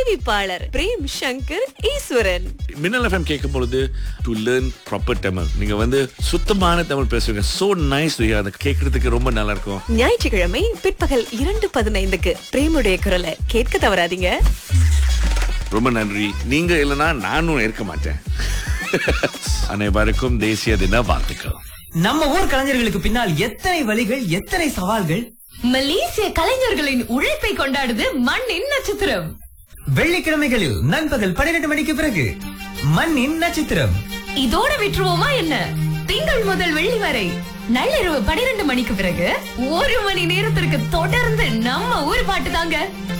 அறிவிப்பாளர் பிரேம் சங்கர் ஈஸ்வரன் மின்னல் எஃப்எம் கேட்கும் பொழுது டு லேர்ன் ப்ராப்பர் தமிழ் நீங்க வந்து சுத்தமான தமிழ் பேசுவீங்க சோ நைஸ் அதை கேட்கறதுக்கு ரொம்ப நல்லா இருக்கும் ஞாயிற்றுக்கிழமை பிற்பகல் இரண்டு பதினைந்துக்கு பிரேமுடைய குரலை கேட்க தவறாதீங்க ரொம்ப நன்றி நீங்க இல்லைன்னா நானும் இருக்க மாட்டேன் அனைவருக்கும் தேசிய தின வாழ்த்துக்கள் நம்ம ஊர் கலைஞர்களுக்கு பின்னால் எத்தனை வழிகள் எத்தனை சவால்கள் மலேசிய கலைஞர்களின் உழைப்பை கொண்டாடுது மண்ணின் நட்சத்திரம் வெள்ளிக்கிழமைகளில் நண்பகல் பன்னிரண்டு மணிக்கு பிறகு மண்ணின் நட்சத்திரம் இதோட விட்டுருவோமா என்ன திங்கள் முதல் வெள்ளி வரை நள்ளிரவு பனிரெண்டு மணிக்கு பிறகு ஒரு மணி நேரத்திற்கு தொடர்ந்து நம்ம ஊர் பாட்டு தாங்க